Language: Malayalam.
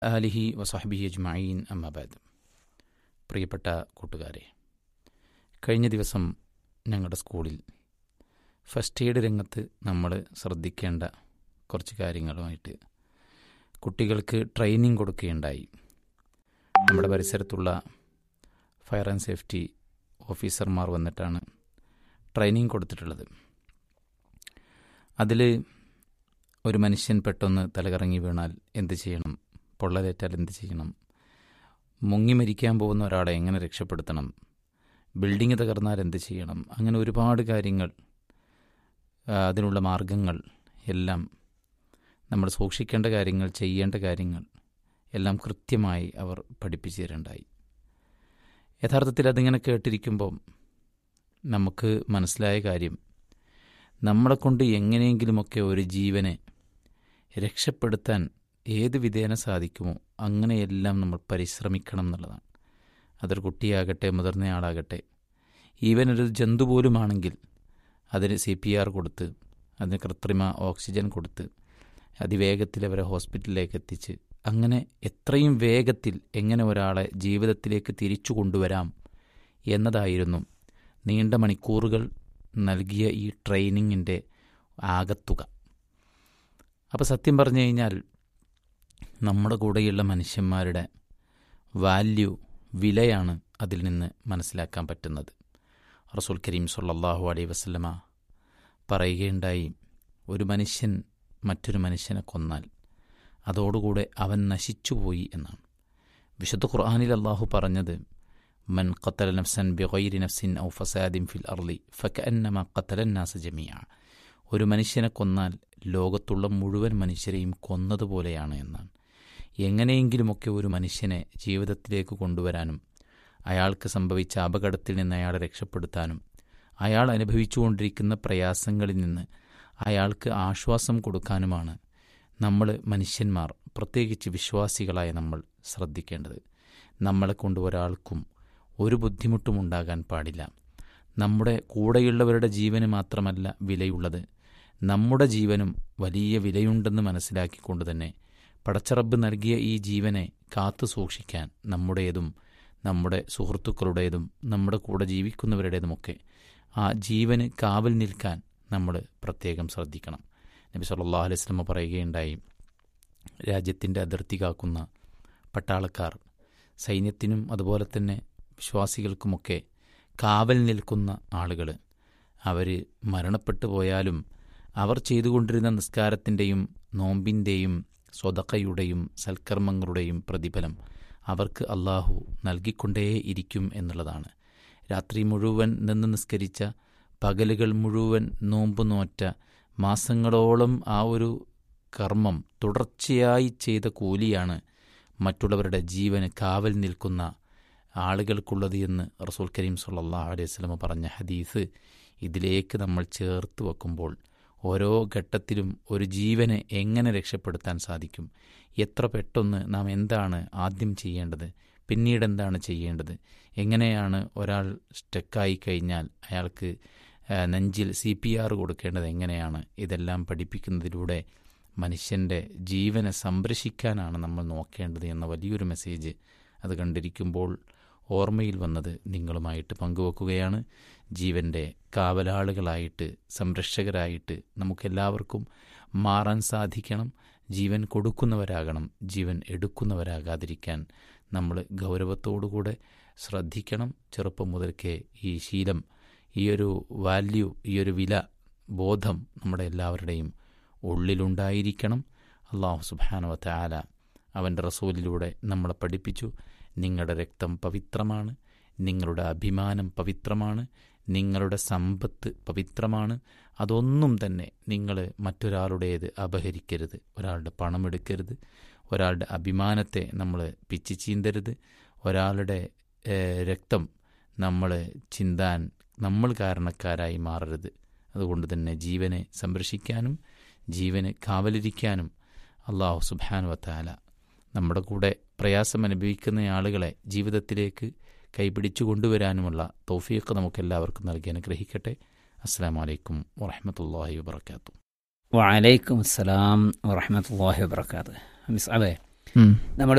ആലിഹി വസഹബി അജ്മഈൻ അമ്മബാദ് പ്രിയപ്പെട്ട കൂട്ടുകാരെ കഴിഞ്ഞ ദിവസം ഞങ്ങളുടെ സ്കൂളിൽ ഫസ്റ്റ് എയ്ഡ് രംഗത്ത് നമ്മൾ ശ്രദ്ധിക്കേണ്ട കുറച്ച് കാര്യങ്ങളുമായിട്ട് കുട്ടികൾക്ക് ട്രെയിനിങ് കൊടുക്കുകയുണ്ടായി നമ്മുടെ പരിസരത്തുള്ള ഫയർ ആൻഡ് സേഫ്റ്റി ഓഫീസർമാർ വന്നിട്ടാണ് ട്രെയിനിങ് കൊടുത്തിട്ടുള്ളത് അതിൽ ഒരു മനുഷ്യൻ പെട്ടെന്ന് തലകറങ്ങി വീണാൽ എന്ത് ചെയ്യണം പൊള്ളലേറ്റാൽ എന്ത് ചെയ്യണം മുങ്ങി മരിക്കാൻ പോകുന്ന ഒരാളെ എങ്ങനെ രക്ഷപ്പെടുത്തണം ബിൽഡിംഗ് തകർന്നാൽ എന്ത് ചെയ്യണം അങ്ങനെ ഒരുപാട് കാര്യങ്ങൾ അതിനുള്ള മാർഗങ്ങൾ എല്ലാം നമ്മൾ സൂക്ഷിക്കേണ്ട കാര്യങ്ങൾ ചെയ്യേണ്ട കാര്യങ്ങൾ എല്ലാം കൃത്യമായി അവർ പഠിപ്പിച്ചു തരണ്ടായി യഥാർത്ഥത്തിൽ അതിങ്ങനെ കേട്ടിരിക്കുമ്പോൾ നമുക്ക് മനസ്സിലായ കാര്യം നമ്മളെ കൊണ്ട് എങ്ങനെയെങ്കിലുമൊക്കെ ഒരു ജീവനെ രക്ഷപ്പെടുത്താൻ ഏത് വിധേന സാധിക്കുമോ അങ്ങനെയെല്ലാം നമ്മൾ പരിശ്രമിക്കണം എന്നുള്ളതാണ് അതൊരു കുട്ടിയാകട്ടെ മുതിർന്നയാളാകട്ടെ ഈവൻ ഒരു ജന്തു പോലുമാണെങ്കിൽ അതിന് സി പി ആർ കൊടുത്ത് അതിന് കൃത്രിമ ഓക്സിജൻ കൊടുത്ത് അതിവേഗത്തിൽ അവരെ ഹോസ്പിറ്റലിലേക്ക് എത്തിച്ച് അങ്ങനെ എത്രയും വേഗത്തിൽ എങ്ങനെ ഒരാളെ ജീവിതത്തിലേക്ക് തിരിച്ചു കൊണ്ടുവരാം എന്നതായിരുന്നു നീണ്ട മണിക്കൂറുകൾ നൽകിയ ഈ ട്രെയിനിങ്ങിൻ്റെ ആകത്തുക അപ്പോൾ സത്യം പറഞ്ഞു കഴിഞ്ഞാൽ നമ്മുടെ കൂടെയുള്ള മനുഷ്യന്മാരുടെ വാല്യൂ വിലയാണ് അതിൽ നിന്ന് മനസ്സിലാക്കാൻ പറ്റുന്നത് റസൂൽ കരീം സല്ലാഹു അലൈ വസ്ലമ പറയുകയുണ്ടായി ഒരു മനുഷ്യൻ മറ്റൊരു മനുഷ്യനെ കൊന്നാൽ അതോടുകൂടെ അവൻ നശിച്ചുപോയി എന്നാണ് വിശുദ്ധ ഖുർആാനിൽ അള്ളാഹു പറഞ്ഞത് മൻ ഖത്തല നഫ്സൻ ബിഗൈരി നഫ്സിൻ ഔ ഫസാദിൻ ഫിൽ അർലി ഫക്കന്നമ ഖത്തലന്നാസ് ജമിയ ഒരു മനുഷ്യനെ കൊന്നാൽ ലോകത്തുള്ള മുഴുവൻ മനുഷ്യരെയും കൊന്നതുപോലെയാണ് എന്നാണ് എങ്ങനെയെങ്കിലുമൊക്കെ ഒരു മനുഷ്യനെ ജീവിതത്തിലേക്ക് കൊണ്ടുവരാനും അയാൾക്ക് സംഭവിച്ച അപകടത്തിൽ നിന്ന് അയാളെ രക്ഷപ്പെടുത്താനും അയാൾ അനുഭവിച്ചുകൊണ്ടിരിക്കുന്ന പ്രയാസങ്ങളിൽ നിന്ന് അയാൾക്ക് ആശ്വാസം കൊടുക്കാനുമാണ് നമ്മൾ മനുഷ്യന്മാർ പ്രത്യേകിച്ച് വിശ്വാസികളായ നമ്മൾ ശ്രദ്ധിക്കേണ്ടത് നമ്മളെ കൊണ്ട് ഒരാൾക്കും ഒരു ബുദ്ധിമുട്ടും ഉണ്ടാകാൻ പാടില്ല നമ്മുടെ കൂടെയുള്ളവരുടെ ജീവന് മാത്രമല്ല വിലയുള്ളത് നമ്മുടെ ജീവനും വലിയ വിലയുണ്ടെന്ന് മനസ്സിലാക്കിക്കൊണ്ട് തന്നെ പടച്ചറബ് നൽകിയ ഈ ജീവനെ കാത്തു സൂക്ഷിക്കാൻ നമ്മുടേതും നമ്മുടെ സുഹൃത്തുക്കളുടേതും നമ്മുടെ കൂടെ ജീവിക്കുന്നവരുടേതുമൊക്കെ ആ ജീവന് കാവൽ നിൽക്കാൻ നമ്മൾ പ്രത്യേകം ശ്രദ്ധിക്കണം നബി സല്ലാ അലൈഹി സ്വലമ പറയുകയുണ്ടായി രാജ്യത്തിൻ്റെ അതിർത്തി കാക്കുന്ന പട്ടാളക്കാർ സൈന്യത്തിനും അതുപോലെ തന്നെ വിശ്വാസികൾക്കുമൊക്കെ കാവൽ നിൽക്കുന്ന ആളുകൾ അവർ മരണപ്പെട്ടു പോയാലും അവർ ചെയ്തുകൊണ്ടിരുന്ന നിസ്കാരത്തിൻ്റെയും നോമ്പിൻ്റെയും സ്വതക്കയുടെയും സൽക്കർമ്മങ്ങളുടെയും പ്രതിഫലം അവർക്ക് അള്ളാഹു നൽകിക്കൊണ്ടേയിരിക്കും എന്നുള്ളതാണ് രാത്രി മുഴുവൻ നിന്ന് നിസ്കരിച്ച പകലുകൾ മുഴുവൻ നോമ്പ് നോറ്റ മാസങ്ങളോളം ആ ഒരു കർമ്മം തുടർച്ചയായി ചെയ്ത കൂലിയാണ് മറ്റുള്ളവരുടെ ജീവന് കാവൽ നിൽക്കുന്ന ആളുകൾക്കുള്ളത് എന്ന് റസൂൽ കരീം സല്ലാ അലൈഹി സ്വലമ പറഞ്ഞ ഹദീസ് ഇതിലേക്ക് നമ്മൾ ചേർത്ത് വെക്കുമ്പോൾ ഓരോ ഘട്ടത്തിലും ഒരു ജീവനെ എങ്ങനെ രക്ഷപ്പെടുത്താൻ സാധിക്കും എത്ര പെട്ടെന്ന് നാം എന്താണ് ആദ്യം ചെയ്യേണ്ടത് പിന്നീട് എന്താണ് ചെയ്യേണ്ടത് എങ്ങനെയാണ് ഒരാൾ സ്റ്റക്കായി കഴിഞ്ഞാൽ അയാൾക്ക് നെഞ്ചിൽ സി പി ആർ കൊടുക്കേണ്ടത് എങ്ങനെയാണ് ഇതെല്ലാം പഠിപ്പിക്കുന്നതിലൂടെ മനുഷ്യൻ്റെ ജീവനെ സംരക്ഷിക്കാനാണ് നമ്മൾ നോക്കേണ്ടത് എന്ന വലിയൊരു മെസ്സേജ് അത് കണ്ടിരിക്കുമ്പോൾ ഓർമ്മയിൽ വന്നത് നിങ്ങളുമായിട്ട് പങ്കുവെക്കുകയാണ് ജീവൻ്റെ കാവലാളുകളായിട്ട് സംരക്ഷകരായിട്ട് നമുക്കെല്ലാവർക്കും മാറാൻ സാധിക്കണം ജീവൻ കൊടുക്കുന്നവരാകണം ജീവൻ എടുക്കുന്നവരാകാതിരിക്കാൻ നമ്മൾ ഗൗരവത്തോടുകൂടെ ശ്രദ്ധിക്കണം ചെറുപ്പം മുതൽക്കേ ഈ ശീലം ഈ ഒരു വാല്യൂ ഈ ഒരു വില ബോധം നമ്മുടെ എല്ലാവരുടെയും ഉള്ളിലുണ്ടായിരിക്കണം അള്ളാഹു സുബാനവത്ത ആല അവൻ്റെ റസൂലിലൂടെ നമ്മളെ പഠിപ്പിച്ചു നിങ്ങളുടെ രക്തം പവിത്രമാണ് നിങ്ങളുടെ അഭിമാനം പവിത്രമാണ് നിങ്ങളുടെ സമ്പത്ത് പവിത്രമാണ് അതൊന്നും തന്നെ നിങ്ങൾ മറ്റൊരാളുടേത് അപഹരിക്കരുത് ഒരാളുടെ പണമെടുക്കരുത് ഒരാളുടെ അഭിമാനത്തെ നമ്മൾ പിച്ചു ചീന്തരുത് ഒരാളുടെ രക്തം നമ്മൾ ചിന്താൻ നമ്മൾ കാരണക്കാരായി മാറരുത് അതുകൊണ്ട് തന്നെ ജീവനെ സംരക്ഷിക്കാനും ജീവന് കാവലിരിക്കാനും അള്ളാഹു സുബാനു വത്താല നമ്മുടെ കൂടെ പ്രയാസം അനുഭവിക്കുന്ന ആളുകളെ ജീവിതത്തിലേക്ക് കൈപിടിച്ചു കൊണ്ടുവരാനുമുള്ള തൗഫീഖ് നമുക്കെല്ലാവർക്കും നൽകി അനുഗ്രഹിക്കട്ടെ അസ്സാം വലൈക്കും വറഹമത്തല്ലാഹി വാത്തു വലൈക്കും അസ്സലാം വറഹമത്തല്ലാഹി വാബർക്കാത്ത് മിസ് അതെ ഉം. നമ്മൾ